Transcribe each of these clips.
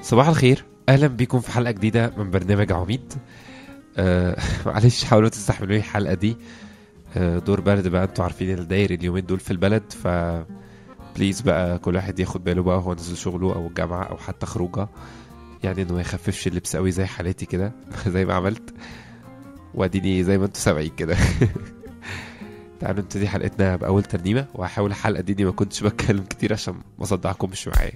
صباح الخير اهلا بيكم في حلقه جديده من برنامج عميد آه معلش حاولوا تستحملوا لي الحلقه دي آه دور برد بقى انتوا عارفين اللي داير اليومين دول في البلد ف بليز بقى كل واحد ياخد باله بقى هو نزل شغله او الجامعه او حتى خروجه يعني انه ما يخففش اللبس قوي زي حالتي كده زي ما عملت واديني زي ما انتوا سامعين كده تعالوا نبتدي حلقتنا باول ترنيمه وهحاول الحلقه دي إني ما كنتش بتكلم كتير عشان ما اصدعكمش معايا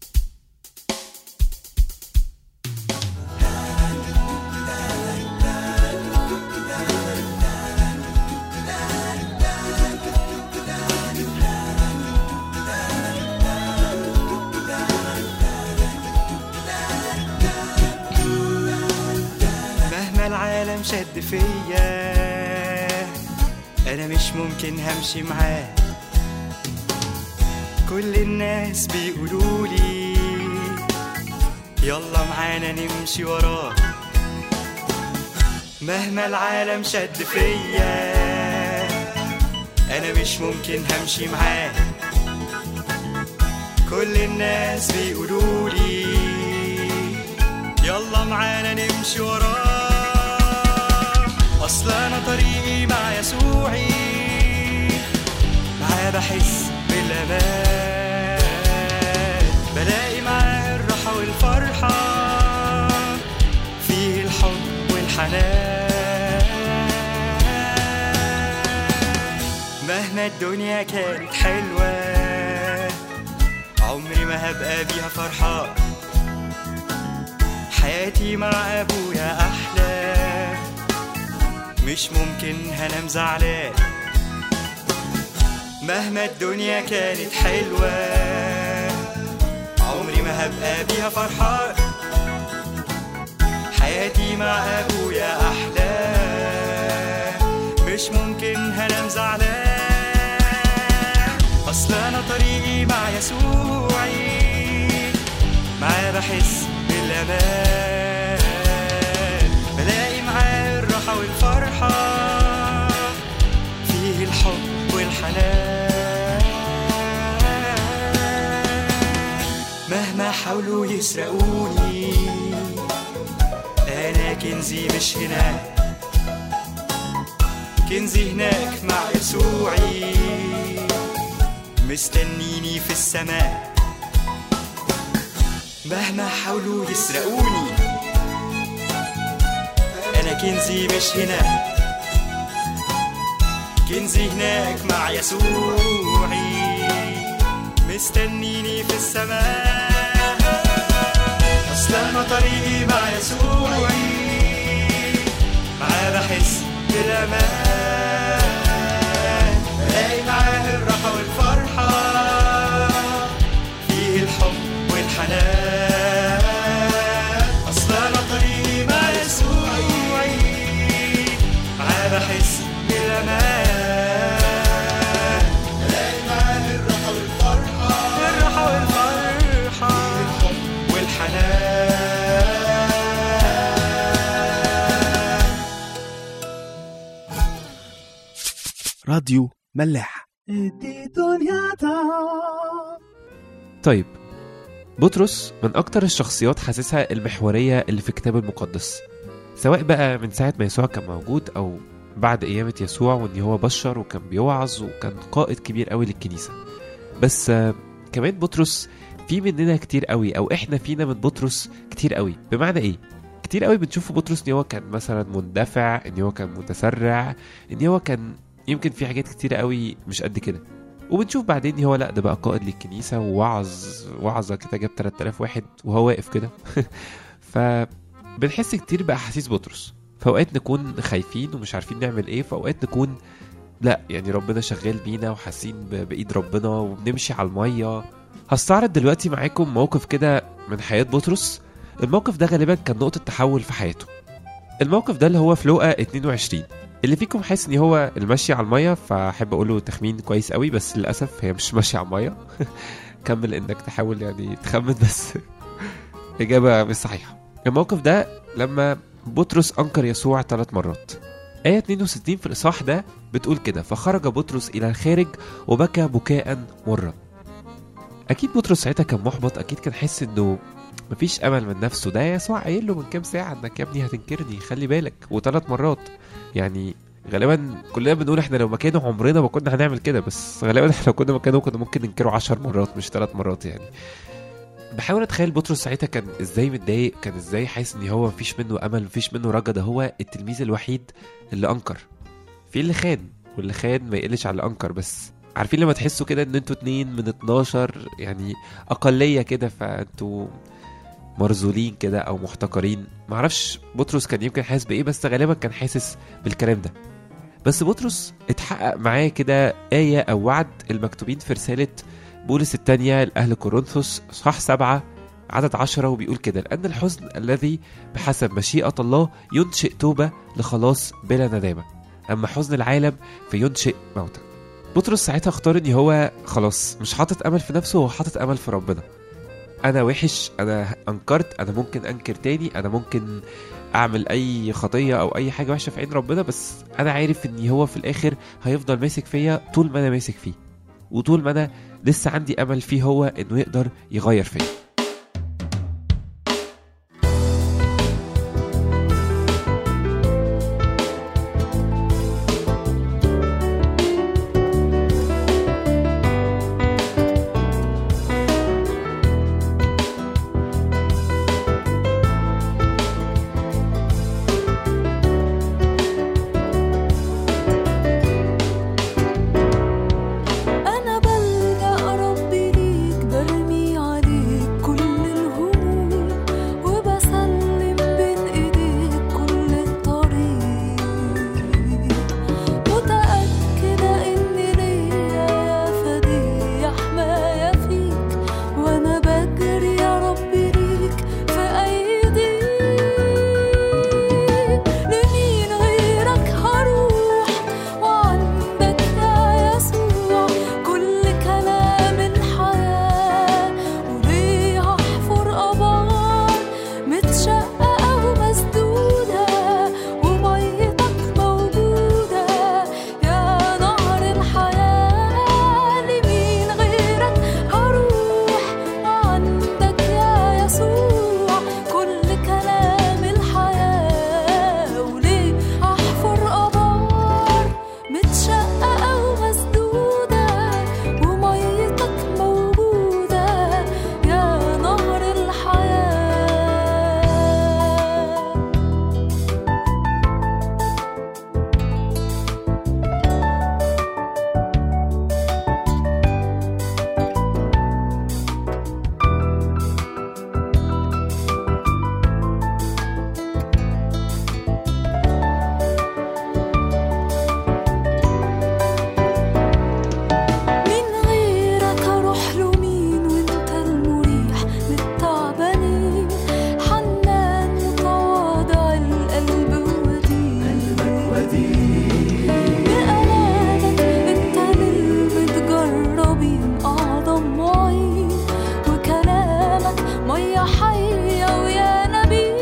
مهما العالم شد فيا انا مش ممكن همشي معاه كل الناس بيقولولي يلا معانا نمشي وراه مهما العالم شد فيا انا مش ممكن همشي معاه كل الناس بيقولولي يلا معانا نمشي وراه اصل انا طريقي مع يسوعي معاه بحس بالامان بلاقي معاه الراحه والفرحه فيه الحب والحنان مهما الدنيا كانت حلوه عمري ما هبقى بيها فرحان حياتي مع ابويا احلى مش ممكن هنام زعلان مهما الدنيا كانت حلوة عمري ما هبقى بيها فرحان حياتي مع ابويا احلى مش ممكن هنام زعلان اصل انا طريقي مع يسوعي معاه بحس بالامان بلاقي معاه الراحه والفرحه فيه الحب والحنان مهما حاولوا يسرقوني انا كنزي مش هناك كنزي هناك مع يسوعي مستنيني في السماء مهما حاولوا يسرقوني انا كنزي مش هنا كنزي هناك مع يسوعي مستنيني في السماء اصل انا طريقي مع يسوعي معاه بحس بالامان بلاقي معاه الراحه والفرحه فيه الحب والحنان اصل انا طريقي مع يسوعي معاه بحس بالامان بلاقي معاه الراحه والفرحه الراحه والفرحه الحب والحنان راديو ملاح طيب بطرس من أكتر الشخصيات حاسسها المحورية اللي في الكتاب المقدس سواء بقى من ساعة ما يسوع كان موجود أو بعد قيامة يسوع وإن هو بشر وكان بيوعظ وكان قائد كبير قوي للكنيسة بس آه، كمان بطرس في مننا كتير قوي أو إحنا فينا من بطرس كتير قوي بمعنى إيه؟ كتير قوي بنشوف في بطرس إن هو كان مثلا مندفع إن هو كان متسرع إن هو كان يمكن في حاجات كتير قوي مش قد كده وبنشوف بعدين إن هو لا ده بقى قائد للكنيسة ووعظ وعظة كده جاب 3000 واحد وهو واقف كده فبنحس كتير بأحاسيس بطرس في أوقات نكون خايفين ومش عارفين نعمل إيه في أوقات نكون لا يعني ربنا شغال بينا وحاسين ب- بإيد ربنا وبنمشي على المية هستعرض دلوقتي معاكم موقف كده من حياة بطرس الموقف ده غالبا كان نقطة تحول في حياته الموقف ده اللي هو في لوقا 22 اللي فيكم حاسس ان هو المشي على الميه فاحب اقوله تخمين كويس قوي بس للاسف هي مش ماشيه على الميه كمل انك تحاول يعني تخمن بس اجابه مش صحيحه الموقف ده لما بطرس انكر يسوع ثلاث مرات آية 62 في الإصحاح ده بتقول كده فخرج بطرس إلى الخارج وبكى بكاء مرا أكيد بطرس ساعتها كان محبط أكيد كان حس إنه مفيش امل من نفسه ده يسوع قايل له من كام ساعه انك يا ابني هتنكرني خلي بالك وثلاث مرات يعني غالبا كلنا بنقول احنا لو مكانه عمرنا ما كنا هنعمل كده بس غالبا احنا لو كنا مكانه كنا ممكن ننكره عشر مرات مش ثلاث مرات يعني بحاول اتخيل بطرس ساعتها كان ازاي متضايق كان ازاي حاسس ان هو مفيش منه امل مفيش منه رجا ده هو التلميذ الوحيد اللي انكر في اللي خان واللي خان ما يقلش على اللي انكر بس عارفين لما تحسوا كده ان انتوا اتنين من 12 يعني اقليه كده فانتوا مرزولين كده او محتقرين معرفش بطرس كان يمكن حاسس بايه بس غالبا كان حاسس بالكلام ده بس بطرس اتحقق معاه كده آية أو وعد المكتوبين في رسالة بولس الثانية لأهل كورنثوس صح سبعة عدد عشرة وبيقول كده لأن الحزن الذي بحسب مشيئة الله ينشئ توبة لخلاص بلا ندامة أما حزن العالم فينشئ موتا بطرس ساعتها اختار ان هو خلاص مش حاطط امل في نفسه هو حاطط امل في ربنا انا وحش انا انكرت انا ممكن انكر تاني انا ممكن اعمل اي خطيه او اي حاجه وحشه في عين ربنا بس انا عارف ان هو في الاخر هيفضل ماسك فيا طول ما انا ماسك فيه وطول ما انا لسه عندي امل فيه هو انه يقدر يغير فيا أنا بلجأ ربي ليك برمي عليك كل الهموم وبسلم بين إيديك كل الطريق متأكدة إن ليا يا فدي حماية فيك وأنا بجري يا ربي ليك في أيديك لمين غيرك هروح وعندك يا يسوع كل كلام الحياة وليه هحفر أبار متشققة ومسدودة وميتك موجودة يا نهر الحياة لمين غيرك هروح وعندك يا يسوع كل كلام الحياة وليه أحفر أبار متشققة ومسدودة وميتك موجودة يا نهر الحياة من غيرك اروح له مين وانت المريح للتعبانين حنان متواضع القلب ودين بأمانك انت للمتجربين اعظم معين وكلامك مية حية ويا نبي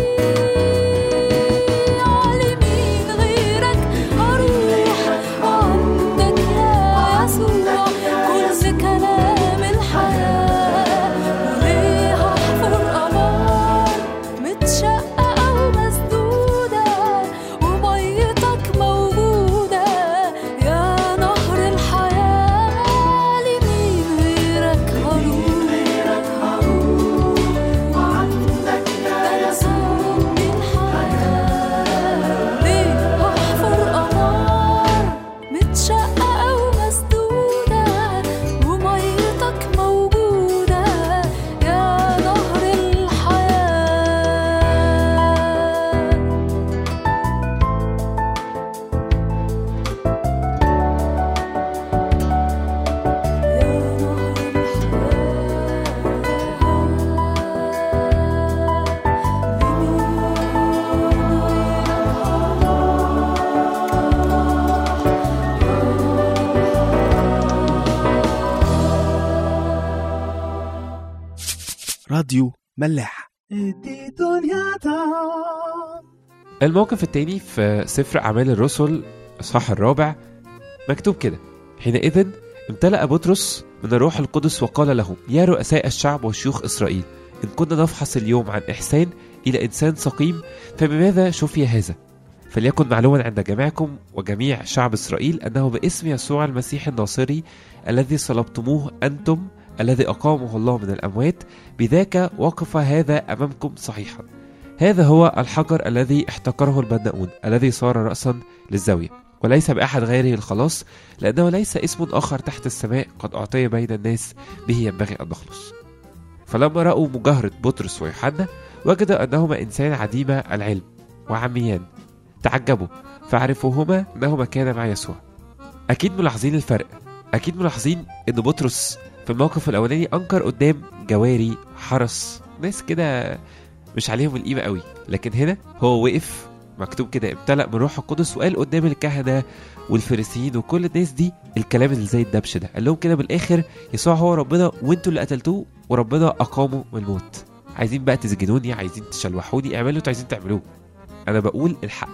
لمين غيرك هروح وعندك يا يسوع كل كلام الحياة وليه هحفر أبار متشققة ومسدودة وميتك موجودة يا نهر الحياة لمين غيرك هروح وعندك يا يسوع الحياة ليه هحفر أنار متشققة ومسدودة وميتك موجودة يا نهر الحياة يا نهر راديو ملاح الموقف التاني في سفر أعمال الرسل الصح الرابع مكتوب كده حينئذ امتلأ بطرس من الروح القدس وقال لهم يا رؤساء الشعب وشيوخ إسرائيل إن كنا نفحص اليوم عن إحسان إلى إنسان سقيم فبماذا شفي هذا؟ فليكن معلوما عند جميعكم وجميع شعب إسرائيل أنه باسم يسوع المسيح الناصري الذي صلبتموه أنتم الذي أقامه الله من الأموات بذاك وقف هذا أمامكم صحيحا هذا هو الحجر الذي احتقره البناؤون الذي صار رأسا للزاوية وليس بأحد غيره الخلاص لأنه ليس اسم آخر تحت السماء قد أعطي بين الناس به ينبغي أن نخلص فلما رأوا مجاهرة بطرس ويوحنا وجدوا أنهما إنسان عديم العلم وعميان تعجبوا فعرفوهما أنهما كانا مع يسوع أكيد ملاحظين الفرق أكيد ملاحظين إن بطرس في الموقف الأولاني أنكر قدام جواري حرس ناس كده مش عليهم القيمة قوي لكن هنا هو وقف مكتوب كده امتلأ من روح القدس وقال قدام الكهنة والفريسيين وكل الناس دي الكلام اللي زي الدبش ده قال لهم كده بالاخر يسوع هو ربنا وانتوا اللي قتلتوه وربنا اقامه من الموت عايزين بقى تسجنوني عايزين تشلوحوني اعملوا اللي انتوا عايزين تعملوه انا بقول الحق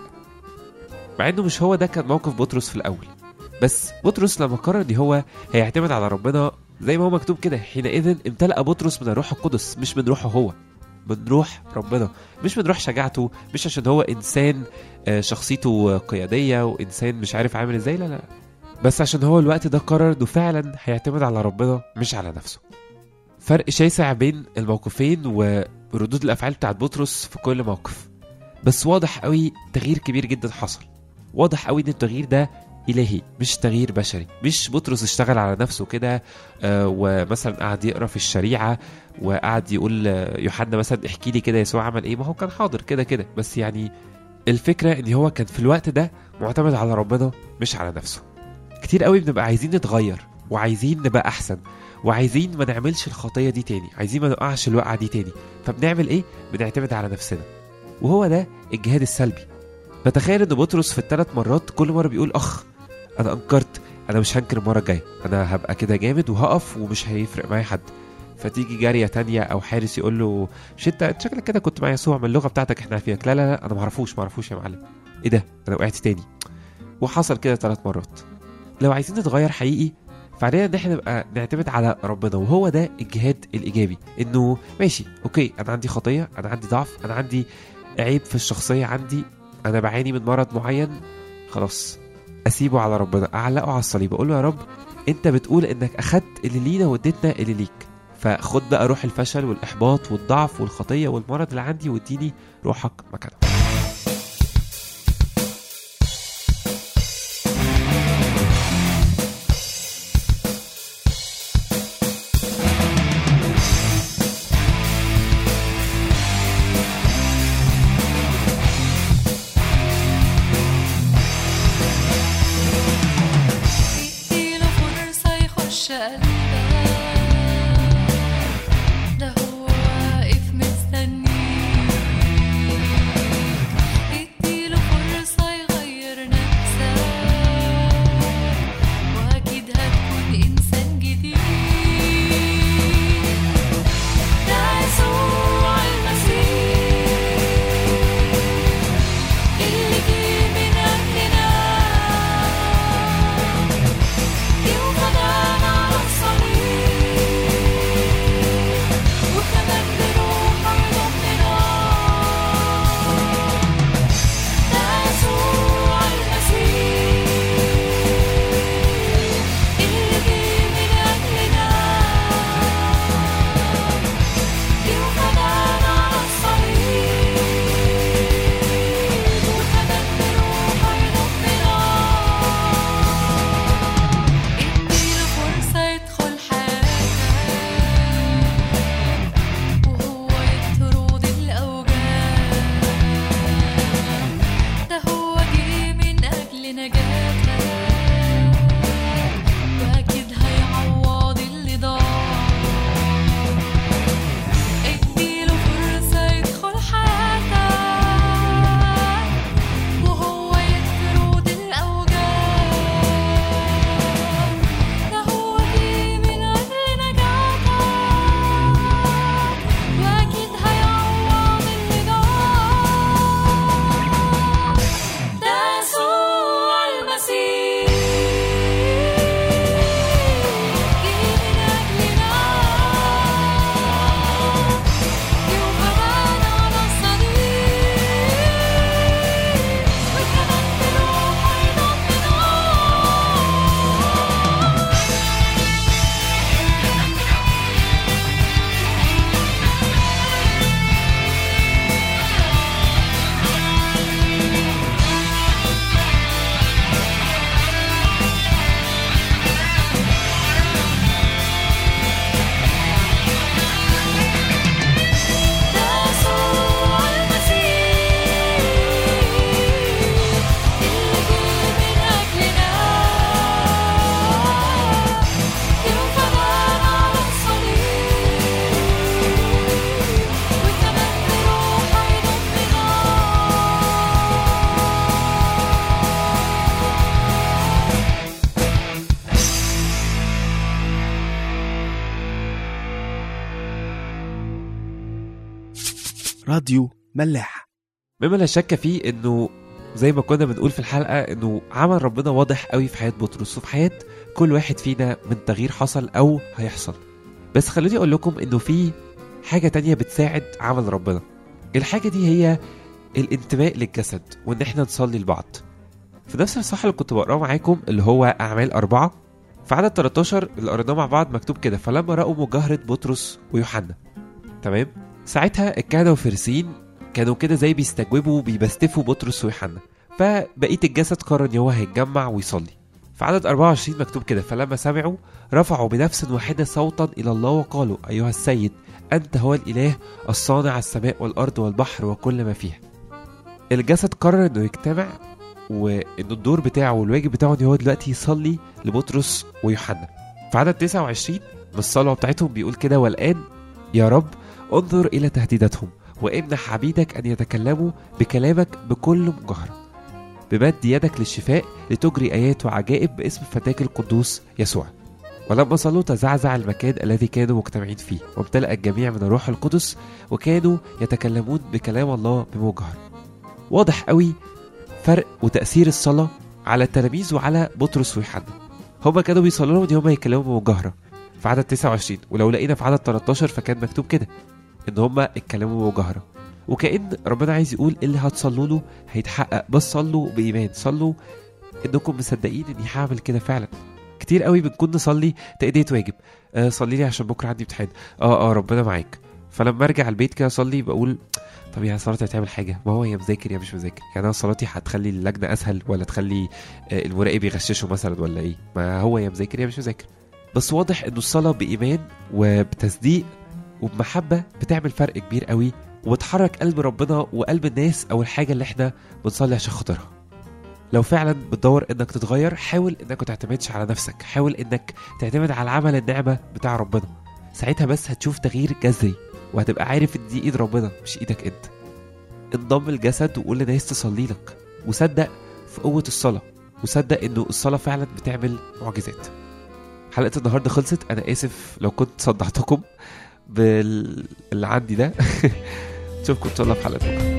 مع انه مش هو ده كان موقف بطرس في الاول بس بطرس لما قرر ان هو هيعتمد على ربنا زي ما هو مكتوب كده حينئذ امتلأ بطرس من الروح القدس مش من روحه هو من روح ربنا مش من روح شجاعته مش عشان هو انسان آه، شخصيته قياديه وانسان مش عارف عامل ازاي لا لا بس عشان هو الوقت ده قرر انه فعلا هيعتمد على ربنا مش على نفسه فرق شاسع بين الموقفين وردود الافعال بتاعت بطرس في كل موقف بس واضح قوي تغيير كبير جدا حصل واضح قوي ان التغيير ده الهي مش تغيير بشري مش بطرس اشتغل على نفسه كده آه، ومثلا قعد يقرا في الشريعه وقعد يقول آه، يوحنا مثلا احكي لي كده يسوع عمل ايه ما هو كان حاضر كده كده بس يعني الفكره ان هو كان في الوقت ده معتمد على ربنا مش على نفسه كتير قوي بنبقى عايزين نتغير وعايزين نبقى احسن وعايزين ما نعملش الخطيه دي تاني عايزين ما نقعش الوقعه دي تاني فبنعمل ايه بنعتمد على نفسنا وهو ده الجهاد السلبي بتخيل ان بطرس في الثلاث مرات كل مره بيقول اخ انا انكرت انا مش هنكر المره الجايه انا هبقى كده جامد وهقف ومش هيفرق معايا حد فتيجي جاريه تانية او حارس يقول له مش انت أنت شكلك كده كنت مع يسوع من اللغه بتاعتك احنا فيك لا لا لا انا معرفوش معرفوش يا معلم ايه ده انا وقعت تاني وحصل كده ثلاث مرات لو عايزين نتغير حقيقي فعلينا ان احنا نبقى نعتمد على ربنا وهو ده الجهاد الايجابي انه ماشي اوكي انا عندي خطيه انا عندي ضعف انا عندي عيب في الشخصيه عندي انا بعاني من مرض معين خلاص اسيبه على ربنا اعلقه على الصليب اقول له يا رب انت بتقول انك اخدت اللي لينا واديتنا اللي ليك فخد بقى روح الفشل والاحباط والضعف والخطيه والمرض اللي عندي واديني روحك مكانه اديله فرصة يخش قلبك ده هو واقف مستنيك اديله فرصة يغير نفسك وأكيد هتكون إنسان جديد ده يسوع المسيح اللي جه من أجلنا يوم غدانا على الصليب راديو ملاح مما لا شك فيه انه زي ما كنا بنقول في الحلقه انه عمل ربنا واضح قوي في حياه بطرس وفي حياه كل واحد فينا من تغيير حصل او هيحصل بس خلوني اقول لكم انه في حاجه تانية بتساعد عمل ربنا الحاجه دي هي الانتماء للجسد وان احنا نصلي لبعض في نفس الصح اللي كنت بقراه معاكم اللي هو اعمال اربعه في عدد 13 اللي قريناه مع بعض مكتوب كده فلما راوا مجاهره بطرس ويوحنا تمام ساعتها الكهنه والفريسيين كانوا كده زي بيستجوبوا بيبستفوا بطرس ويوحنا فبقيه الجسد قرر ان هو هيتجمع ويصلي في عدد 24 مكتوب كده فلما سمعوا رفعوا بنفس واحده صوتا الى الله وقالوا ايها السيد انت هو الاله الصانع السماء والارض والبحر وكل ما فيها الجسد قرر انه يجتمع وان الدور بتاعه والواجب بتاعه ان هو دلوقتي يصلي لبطرس ويوحنا في عدد 29 من الصلاه بتاعتهم بيقول كده والان يا رب انظر الى تهديداتهم وامنح عبيدك ان يتكلموا بكلامك بكل مجاهره بمد يدك للشفاء لتجري ايات وعجائب باسم فتاك القدوس يسوع ولما صلوا تزعزع المكان الذي كانوا مجتمعين فيه وامتلأ الجميع من الروح القدس وكانوا يتكلمون بكلام الله بمجهر واضح قوي فرق وتأثير الصلاة على التلاميذ وعلى بطرس ويوحنا هما كانوا بيصلوا لهم ان هما يتكلموا بمجاهرة في عدد 29 ولو لقينا في عدد 13 فكان مكتوب كده ان هما اتكلموا بمجاهرة وكأن ربنا عايز يقول اللي هتصلوا له هيتحقق بس صلوا بإيمان صلوا انكم مصدقين اني هعمل كده فعلا كتير قوي بنكون نصلي تأدية واجب آه صلي لي عشان بكره عندي امتحان اه اه ربنا معاك فلما ارجع البيت كده اصلي بقول طب يا صلاتي هتعمل حاجه ما هو يا مذاكر يا مش مذاكر يعني انا صلاتي هتخلي اللجنه اسهل ولا تخلي آه، المراقب يغششه مثلا ولا ايه ما هو يا مذاكر يا مش مذاكر بس واضح انه الصلاه بايمان وبتصديق وبمحبه بتعمل فرق كبير قوي وبتحرك قلب ربنا وقلب الناس او الحاجه اللي احنا بنصلي عشان خاطرها لو فعلا بتدور انك تتغير حاول انك ما تعتمدش على نفسك حاول انك تعتمد على عمل النعمه بتاع ربنا ساعتها بس هتشوف تغيير جذري وهتبقى عارف ان دي ايد ربنا مش ايدك انت انضم الجسد وقول لناس تصلي لك وصدق في قوه الصلاه وصدق انه الصلاه فعلا بتعمل معجزات حلقه النهارده خلصت انا اسف لو كنت صدعتكم باللي عندي ده نشوفكم ان شاء الله في حلقه بكره